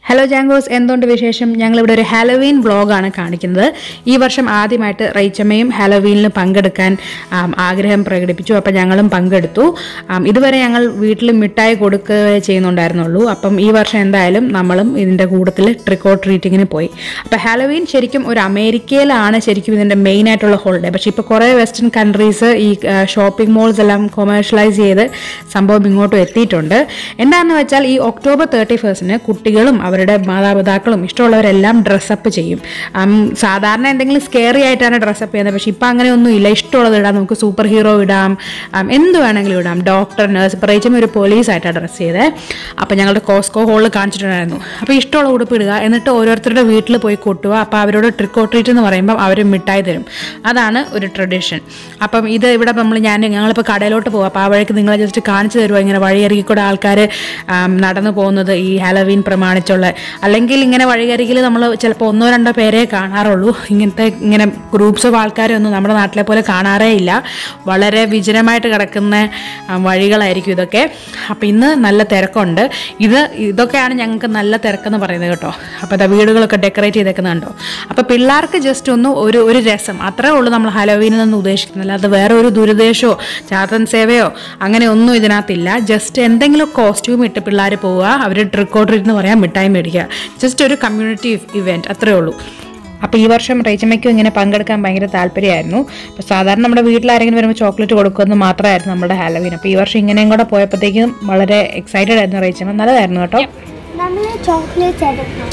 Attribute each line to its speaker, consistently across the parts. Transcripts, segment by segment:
Speaker 1: Hello ജാങ്കോസ് എന്തുകൊണ്ട് വിശേഷം ഞങ്ങളിവിടെ ഒരു ഹാലോവീൻ വ്ളോഗാണ് കാണിക്കുന്നത് ഈ വർഷം ആദ്യമായിട്ട് റൈച്ചമ്മയും ഹാലോവീനിൽ പങ്കെടുക്കാൻ ആം, ആഗ്രഹം പ്രകടിപ്പിച്ചു അപ്പം ഞങ്ങളും പങ്കെടുത്തു ആം, ഇതുവരെ ഞങ്ങൾ വീട്ടിൽ മിഠായി കൊടുക്കുകയേ ചെയ്യുന്നുണ്ടായിരുന്നുള്ളൂ അപ്പം ഈ വർഷം എന്തായാലും നമ്മളും ഇതിൻ്റെ കൂട്ടത്തിൽ ട്രിക്കോ ട്രീറ്റിങ്ങിന് പോയി അപ്പം ഹാലോവീൻ ശരിക്കും ഒരു അമേരിക്കയിലാണ് ശരിക്കും ഇതിൻ്റെ മെയിൻ ആയിട്ടുള്ള ഹോളിഡേ പക്ഷേ ഇപ്പോൾ കുറേ വെസ്റ്റേൺ കൺട്രീസ് ഈ ഷോപ്പിംഗ് മോൾസ് എല്ലാം കൊമേഴ്ഷ്യലൈസ് ചെയ്ത് സംഭവം ഇങ്ങോട്ടും എത്തിയിട്ടുണ്ട് എന്താണെന്ന് വെച്ചാൽ ഈ ഒക്ടോബർ തേർട്ടി ഫസ്റ്റിന് കുട്ടികളും അവരുടെ മാതാപിതാക്കളും ഇഷ്ടമുള്ളവരെല്ലാം ഡ്രസ്സപ്പ് ചെയ്യും ഉം, സാധാരണ എന്തെങ്കിലും സ്കെയറി ആയിട്ടാണ് ഡ്രസ്സപ്പ് ചെയ്യുന്നത് പക്ഷേ ഇപ്പം അങ്ങനെയൊന്നും ഇല്ല ഇഷ്ടമുള്ളത് ഇടാം നമുക്ക് സൂപ്പർ ഹീറോ ഇടാം ഉം, എന്ത് വേണമെങ്കിലും ഇടാം ഡോക്ടർ നഴ്സ് പ്രത്യേകിച്ചും ഒരു പോലീസ് ആയിട്ടാണ് ഡ്രസ്സ് ചെയ്തത് അപ്പോൾ ഞങ്ങളുടെ കോസ്കോ ഹോളിൽ കാണിച്ചിട്ടുണ്ടായിരുന്നു അപ്പോൾ ഇഷ്ടമുള്ള ഉടുപ്പ് ഇടുക എന്നിട്ട് ഓരോരുത്തരുടെ വീട്ടിൽ പോയി കൊട്ടുക അപ്പോൾ അവരോട് ട്രിക്ക് ഓർ ട്രീറ്റ് എന്ന് പറയുമ്പോൾ അവർ മിഠായി തരും അതാണ് ഒരു ട്രഡീഷൻ അപ്പം ഇത് ഇവിടെ നമ്മൾ ഞാൻ ഞങ്ങളിപ്പോൾ കടയിലോട്ട് പോകും അപ്പോൾ ആ വഴിക്ക് നിങ്ങളെ ജസ്റ്റ് കാണിച്ചു തരുമോ ഇങ്ങനെ വഴിയരികിൽ കൂടെ ആൾക്കാർ നടന്നു പോകുന്നത് ഈ ഹാലവീൻ പ്രമാണിച്ചുള്ള അല്ലെങ്കിൽ ഇങ്ങനെ വഴിയരികിൽ നമ്മൾ ചിലപ്പോൾ ഒന്നോ രണ്ടോ പേരെ കാണാറുള്ളൂ ഇങ്ങനത്തെ ഇങ്ങനെ ഗ്രൂപ്പ്സ് ഓഫ് ആൾക്കാരെ ഒന്നും നമ്മുടെ നാട്ടിലെ പോലെ കാണാറേ ഇല്ല വളരെ വിജനമായിട്ട് കിടക്കുന്ന ആ, വഴികളായിരിക്കും ഇതൊക്കെ അപ്പോൾ ഇന്ന് നല്ല തിരക്കുണ്ട് ഇത് ഇതൊക്കെയാണ് ഞങ്ങൾക്ക് നല്ല തിരക്കെന്ന് പറയുന്നത് കേട്ടോ അപ്പോൾ ഇതാ വീടുകളൊക്കെ ഡെക്കറേറ്റ് ചെയ്തേക്കുന്നുണ്ടോ അപ്പോൾ പിള്ളേർക്ക് ജസ്റ്റ് ഒന്ന് ഒരു ഒരു രസം അത്രേ ഉള്ളൂ നമ്മൾ ഹലോവീനിൽ നിന്ന് ഉദ്ദേശിക്കുന്നില്ല അത് വേറെ ഒരു ദുരുദ്ദേശമോ ചാത്തൻ സേവയോ അങ്ങനെ ഒന്നും ഇതിനകത്തില്ല ജസ്റ്റ് എന്തെങ്കിലും കോസ്റ്റ്യൂം ഇട്ട് പിള്ളേർ പോവുക അവർ ട്രിക്ക് ഓർ ട്രീറ്റ് എന്ന് പറയാൻ മിഠായി മേടിക്കുക ജസ്റ്റ് ഒരു കമ്മ്യൂണിറ്റി ഇവൻറ്റ് അത്രേ ഉള്ളൂ അപ്പോൾ ഈ വർഷം റേച്ചമ്മയ്ക്കും ഇങ്ങനെ പങ്കെടുക്കാൻ ഭയങ്കര താല്പര്യമായിരുന്നു അപ്പോൾ സാധാരണ നമ്മുടെ വീട്ടിലാരെങ്കിലും വരുമ്പോൾ ചോക്ലേറ്റ് കൊടുക്കുമെന്ന് മാത്രമായിരുന്നു നമ്മുടെ ഹാലവീൻ അപ്പോൾ ഈ വർഷം ഇങ്ങനെയും കൂടെ പോയപ്പോഴത്തേക്കും വളരെ എക്സൈറ്റഡ് ആയിരുന്നു റേച്ചമ്മ നല്ലതായിരുന്നു കേട്ടോ
Speaker 2: നമ്മൾ ചോക്ലേറ്റ് എടുക്കണം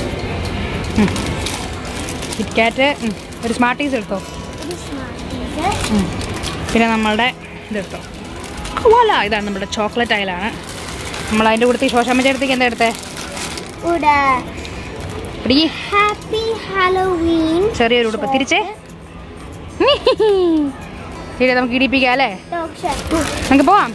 Speaker 1: കിറ്റ്കാറ്റ് ഒരു സ്മാർട്ടീസ് എടുത്തോ
Speaker 2: ഒരു സ്മാർട്ടീസ്
Speaker 1: പിന്നെ നമ്മളുടെ ഇതെടുത്തോ വാല ഇതാണ് നമ്മുടെ ചോക്ലേറ്റ് അയലാണ് നമ്മൾ അതിൻ്റെ കൂടെ ശോശാമ്മ ചേർത്തേക്ക് എന്താ എടുത്തേ
Speaker 2: ഇവിടെ
Speaker 1: പിടി
Speaker 2: ഹാപ്പി ഹാലോവീൻ
Speaker 1: ചെറിയൊരു ഉടുപ്പ് തിരിച്ചേ ശരി നമുക്ക് ഇടിപ്പിക്കാം അല്ലേ നമുക്ക് പോവാം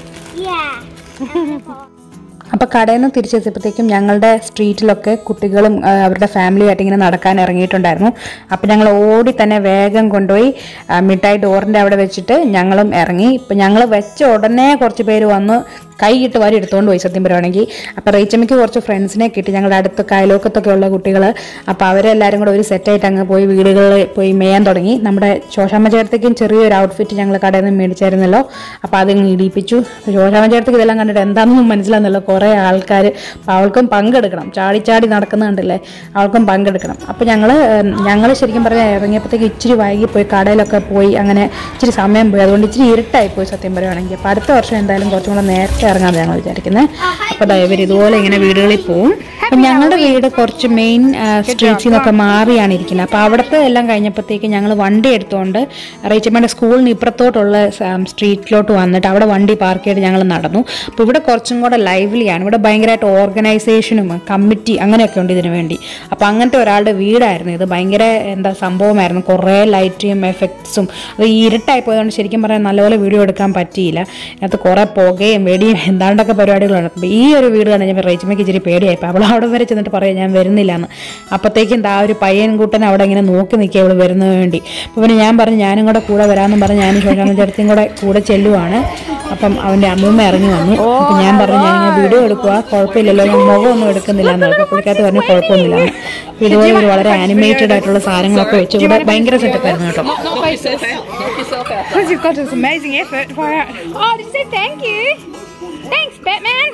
Speaker 1: അപ്പോൾ കടയിൽ നിന്ന് തിരിച്ചെത്തിയപ്പോഴത്തേക്കും ഞങ്ങളുടെ സ്ട്രീറ്റിലൊക്കെ കുട്ടികളും ആ, അവരുടെ ഫാമിലിയായിട്ട് ഇങ്ങനെ നടക്കാൻ ഇറങ്ങിയിട്ടുണ്ടായിരുന്നു അപ്പോൾ ഞങ്ങൾ ഓടി തന്നെ വേഗം കൊണ്ടുപോയി ആ, മിഠായി ഡോറിൻ്റെ അവിടെ വെച്ചിട്ട് ഞങ്ങളും ഇറങ്ങി ഇപ്പം ഞങ്ങൾ വെച്ച ഉടനെ കുറച്ച് പേര് വന്ന് കൈയിട്ട് വാരി എടുത്തുകൊണ്ട് പോയി സത്യം പറയുവാണെങ്കിൽ അപ്പോൾ റേച്ചമ്മയ്ക്ക് കുറച്ച് ഫ്രണ്ട്സിനെ കിട്ടി ഞങ്ങളുടെ അടുത്ത് അയലോക്കത്തൊക്കെ ഉള്ള കുട്ടികൾ അപ്പോൾ അവരെല്ലാവരും കൂടെ ഒരു സെറ്റായിട്ട് അങ്ങ് പോയി വീടുകളിൽ പോയി മേയാൻ തുടങ്ങി നമ്മുടെ ശോശാമ്മ ചേർത്തേക്കും ചെറിയൊരു ഔട്ട്ഫിറ്റ് ഞങ്ങൾ കടയിൽ നിന്ന് മേടിച്ചായിരുന്നല്ലോ അപ്പോൾ അതിങ്ങ് ഇടിപ്പിച്ചു ശോശാമ്മ ചേർത്തേക്ക് ഇതെല്ലാം കണ്ടിട്ട് എന്താണെന്നൊന്നും മനസ്സിലാകുന്നല്ലോ കുറേ ആൾക്കാർ അപ്പോൾ അവൾക്കും പങ്കെടുക്കണം ചാടി ചാടി നടക്കുന്ന കണ്ടില്ലേ അവൾക്കും പങ്കെടുക്കണം അപ്പോൾ ഞങ്ങൾ ഞങ്ങൾ ശരിക്കും പറഞ്ഞാൽ ഇറങ്ങിയപ്പോഴത്തേക്ക് ഇച്ചിരി വൈകി പോയി കടയിലൊക്കെ പോയി അങ്ങനെ ഇച്ചിരി സമയം പോയി അതുകൊണ്ട് ഇച്ചിരി ഇരുട്ടായി പോയി സത്യം പറയുവാണെങ്കിൽ അപ്പോൾ അടുത്ത വർഷം എന്തായാലും കുറച്ചും കൂടെ നേരത്തെ ഇറങ്ങാമെന്ന് ഞങ്ങൾ വിചാരിക്കുന്നത് അപ്പോൾ ദയവര് ഇതുപോലെ ഇങ്ങനെ വീടുകളിൽ പോവും അപ്പം ഞങ്ങളുടെ വീട് കുറച്ച് മെയിൻ സ്ട്രീറ്റ്സിൽ നിന്നൊക്കെ മാറിയാണ് ഇരിക്കുന്നത് അപ്പോൾ അവിടുത്തെ എല്ലാം കഴിഞ്ഞപ്പോഴത്തേക്ക് ഞങ്ങൾ വണ്ടി എടുത്തുകൊണ്ട് റേച്ചമ്മയുടെ സ്കൂളിന് ഇപ്പുറത്തോട്ടുള്ള സ്ട്രീറ്റിലോട്ട് വന്നിട്ട് അവിടെ വണ്ടി പാർക്ക് ചെയ്ത് ഞങ്ങൾ നടന്നു അപ്പോൾ ഇവിടെ കുറച്ചും കൂടെ ലൈവ്ലിയാണ് ഇവിടെ ഭയങ്കരമായിട്ട് ഓർഗനൈസേഷനും കമ്മിറ്റി അങ്ങനെയൊക്കെ ഉണ്ട് ഇതിനു വേണ്ടി അപ്പോൾ അങ്ങനത്തെ ഒരാളുടെ വീടായിരുന്നു ഇത് ഭയങ്കര എന്താ സംഭവമായിരുന്നു കുറേ ലൈറ്റും എഫക്ട്സും അത് ഈ ഇരുട്ടായി പോയതുകൊണ്ട് ശരിക്കും പറയാൻ നല്ലപോലെ വീഡിയോ എടുക്കാൻ പറ്റിയില്ല അതിനകത്ത് കുറേ പുകയും വെടിയും എന്താണ്ടൊക്കെ പരിപാടികളാണ് അപ്പോൾ ഈ ഒരു വീട് കണ്ട് ഞാൻ റേച്ചമ്മയ്ക്ക് ഇച്ചിരി പേടിയായിപ്പോൾ അവൾ അവിടെ വരെ ചെന്നിട്ട് പറയാം ഞാൻ വരുന്നില്ല എന്ന് അപ്പോഴത്തേക്കും ആ ഒരു പയ്യൻ കൂട്ടൻ അവിടെ ഇങ്ങനെ നോക്കി നിൽക്കുക അവൾ വരുന്നതിന് വേണ്ടി അപ്പോൾ പിന്നെ ഞാൻ പറഞ്ഞു ഞാനും കൂടെ കൂടെ വരാമെന്നും പറഞ്ഞ് ഞാനും ശോശാമ്മ ചേർത്തിയും കൂടെ കൂടെ ചെല്ലുവാണ് അപ്പം അവൻ്റെ അമ്മൂമ്മ ഇറങ്ങി വന്നു അപ്പം ഞാൻ പറഞ്ഞു ഞാൻ ഇങ്ങനെ വീഡിയോ എടുക്കുക കുഴപ്പമില്ലല്ലോ ഞാൻ മുഖമൊന്നും എടുക്കുന്നില്ല എന്ന് പറഞ്ഞു പുള്ളിക്കകത്ത് പറഞ്ഞു കുഴപ്പമൊന്നുമില്ല എന്ന്. അപ്പോൾ ഇതുപോലെ ഒരു വളരെ ആനിമേറ്റഡ് ആയിട്ടുള്ള സാധനങ്ങളൊക്കെ വെച്ച് ഇവിടെ ഭയങ്കര സെറ്റപ്പ് ആയിരുന്നു കേട്ടോ
Speaker 3: Not faces. Knock yourself out.
Speaker 1: Because you've got this amazing effort for it. Oh, did you say thank you? Thanks, Batman.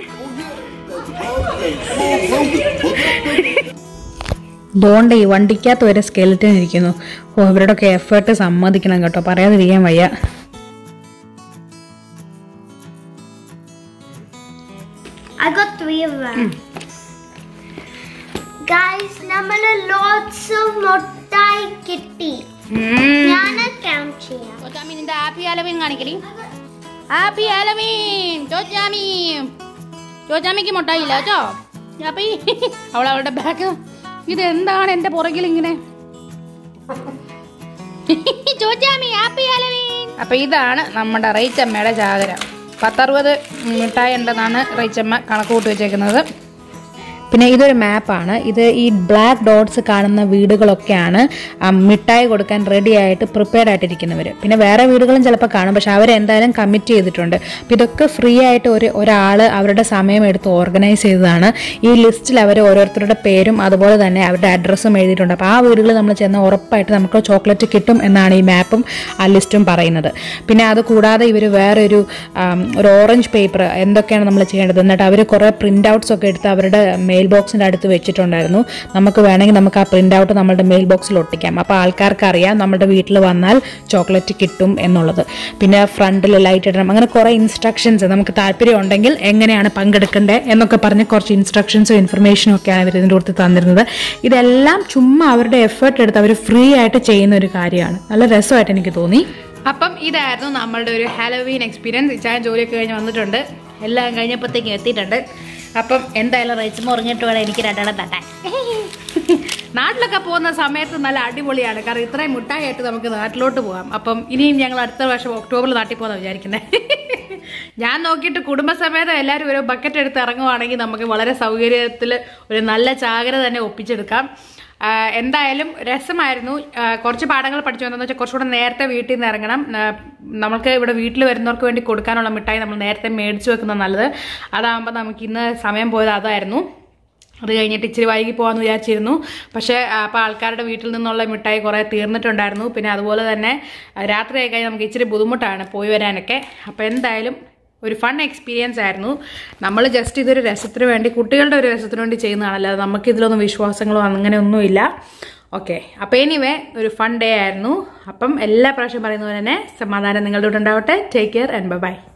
Speaker 1: ദോണ്ട ഈ വണ്ടിക്കകത്ത് വരെ സ്കെൽറ്റൻ ഇരിക്കുന്നു ഓ ഇവരുടെയൊക്കെ എഫേർട്ട് സമ്മതിക്കണം കേട്ടോ പറയാതിരിക്കാൻ വയ്യ
Speaker 2: I got three of them. Guys, നമ്മൾ lots of മുട്ടായി കിട്ടി ഞാൻ കൗണ്ട് ചെയ്യാം
Speaker 4: ചോച്ചാമി നിന്റെ ഹാപ്പി ഹാലവീൻ കാണിക്കടി ഹാപ്പി ഹാലവീൻ ചോച്ചാമി ചോച്ചാമിക്ക് മുട്ടായില്ല കേട്ടോ അപ്പി അവൾ അവളുടെ ബാഗ് ഇത് എന്താണ് എന്റെ പുറകിൽ ഇങ്ങനെ ചോച്ചാമി ഹാപ്പി ഹാലവീൻ അപ്പൊ ഇതാണ് നമ്മുടെ റൈച്ചമ്മയുടെ ചാകര പത്തറുപത് മിഠായി ഉണ്ടെന്നാണ് റൈച്ചമ്മ കണക്ക് കൂട്ടി വെച്ചേക്കുന്നത്
Speaker 1: പിന്നെ ഇതൊരു മാപ്പാണ് ഇത് ഈ ബ്ലാക്ക് ഡോട്ട്സ് കാണുന്ന വീടുകളൊക്കെയാണ് ആ, മിഠായി കൊടുക്കാൻ റെഡി ആയിട്ട് പ്രിപ്പയർഡ് ആയിട്ടിരിക്കുന്നവർ പിന്നെ വേറെ വീടുകളും ചിലപ്പോൾ കാണും പക്ഷെ അവരെന്തായാലും കമ്മിറ്റ് ചെയ്തിട്ടുണ്ട് അപ്പോൾ ഇതൊക്കെ ഫ്രീ ആയിട്ട് ഒരു ഒരാൾ അവരുടെ സമയം എടുത്ത് ഓർഗനൈസ് ചെയ്തതാണ് ഈ ലിസ്റ്റിൽ അവർ ഓരോരുത്തരുടെ പേരും അതുപോലെ തന്നെ അവരുടെ അഡ്രസ്സും എഴുതിയിട്ടുണ്ട് അപ്പോൾ ആ വീടുകളിൽ നമ്മൾ ചെന്ന് ഉറപ്പായിട്ട് നമുക്ക് ചോക്ലേറ്റ് കിട്ടും എന്നാണ് ഈ മാപ്പും ആ ലിസ്റ്റും പറയുന്നത് പിന്നെ അത് കൂടാതെ ഇവർ വേറൊരു ആം, ഒരു ഓറഞ്ച് പേപ്പർ എന്തൊക്കെയാണ് നമ്മൾ ചെയ്യേണ്ടത് എന്നിട്ട് അവർ കുറേ പ്രിൻ്റ് ഔട്ട്സ് ഒക്കെ എടുത്ത് അവരുടെ മെയിൽ ബോക്സിൻ്റെ അടുത്ത് വെച്ചിട്ടുണ്ടായിരുന്നു നമുക്ക് വേണമെങ്കിൽ നമുക്ക് ആ പ്രിൻ്റ് ഔട്ട് നമ്മുടെ മെയിൽ ബോക്സിൽ ഒട്ടിക്കാം അപ്പോൾ ആൾക്കാർക്ക് അറിയാം നമ്മുടെ വീട്ടിൽ വന്നാൽ ചോക്ലേറ്റ് കിട്ടും എന്നുള്ളത് പിന്നെ ഫ്രണ്ടിൽ ലൈറ്റ് ഇടണം അങ്ങനെ കുറേ ഇൻസ്ട്രക്ഷൻസ് നമുക്ക് താല്പര്യം ഉണ്ടെങ്കിൽ എങ്ങനെയാണ് പങ്കെടുക്കേണ്ടത് എന്നൊക്കെ പറഞ്ഞ് കുറച്ച് ഇൻസ്ട്രക്ഷൻസും ഇൻഫർമേഷനും ഒക്കെയാണ് ഇവർ ഇതിൻ്റെ അടുത്ത് തന്നിരുന്നത് ഇതെല്ലാം ചുമ്മാ അവരുടെ എഫേർട്ട് എടുത്ത് അവർ ഫ്രീ ആയിട്ട് ചെയ്യുന്ന ഒരു കാര്യമാണ് നല്ല രസമായിട്ട് എനിക്ക് തോന്നി അപ്പം ഇതായിരുന്നു നമ്മളുടെ ഒരു ഹാലോവീൻ എക്സ്പീരിയൻസ് ഇച്ചാൻ ജോലിയൊക്കെ കഴിഞ്ഞ് വന്നിട്ടുണ്ട് എല്ലാം കഴിഞ്ഞപ്പോഴത്തേക്കും എത്തിയിട്ടുണ്ട് അപ്പം എന്തായാലും റൈച്ചമ്മ ഉറങ്ങിയിട്ട് വേണം എനിക്ക് രണ്ടെണ്ണം തട്ടാൻ നാട്ടിലൊക്കെ പോകുന്ന സമയത്ത് നല്ല അടിപൊളിയാണ് കാരണം ഇത്രയും മുട്ടായിട്ട് നമുക്ക് നാട്ടിലോട്ട് പോകാം അപ്പം ഇനിയും ഞങ്ങൾ അടുത്ത വർഷം ഒക്ടോബറിൽ നാട്ടിൽ പോകുന്ന വിചാരിക്കുന്നത് ഞാൻ നോക്കിയിട്ട് കുടുംബസമേതം എല്ലാവരും ഒരു ബക്കറ്റ് എടുത്ത് ഇറങ്ങുവാണെങ്കിൽ നമുക്ക് വളരെ സൗകര്യത്തിൽ ഒരു നല്ല ചാകര തന്നെ ഒപ്പിച്ചെടുക്കാം ആ, എന്തായാലും രസമായിരുന്നു ആ, കുറച്ച് പാഠങ്ങൾ പഠിച്ചു വന്നതെന്ന് വെച്ചാൽ കുറച്ചുകൂടെ നേരത്തെ വീട്ടിൽ നിന്ന് ഇറങ്ങണം ആ, നമുക്ക് ഇവിടെ വീട്ടിൽ വരുന്നവർക്ക് വേണ്ടി കൊടുക്കാനുള്ള മിഠായി നമ്മൾ നേരത്തെ മേടിച്ചു വെക്കുന്നത് നല്ലത് അതാകുമ്പോൾ നമുക്ക് ഇന്ന് സമയം പോയത് അതായിരുന്നു അത് കഴിഞ്ഞിട്ട് ഇച്ചിരി വൈകി പോകാമെന്ന് വിചാരിച്ചിരുന്നു പക്ഷേ അപ്പോൾ ആൾക്കാരുടെ വീട്ടിൽ നിന്നുള്ള മിഠായി കുറേ തീർന്നിട്ടുണ്ടായിരുന്നു പിന്നെ അതുപോലെ തന്നെ ആ, രാത്രിയായി കഴിഞ്ഞാൽ നമുക്ക് ഇച്ചിരി ബുദ്ധിമുട്ടാണ് പോയി വരാനൊക്കെ അപ്പോൾ എന്തായാലും ഒരു ഫൺ എക്സ്പീരിയൻസ് ആയിരുന്നു നമ്മൾ ജസ്റ്റ് ഇതൊരു രസത്തിന് വേണ്ടി കുട്ടികളുടെ ഒരു രസത്തിന് വേണ്ടി ചെയ്യുന്നതാണ് അല്ലാതെ നമുക്ക് ഇതിലൊന്നും വിശ്വാസങ്ങളോ അങ്ങനെ ഒന്നുമില്ല ഓക്കെ അപ്പോൾ എനിവേ ഒരു ഫൺ ഡേ ആയിരുന്നു അപ്പം എല്ലാ പ്രാവശ്യം പറയുന്ന പോലെ തന്നെ സമാധാനം നിങ്ങളുടെ കൂടെ ഉണ്ടാവട്ടെ ടേക്ക് കെയർ ആൻഡ് ബൈ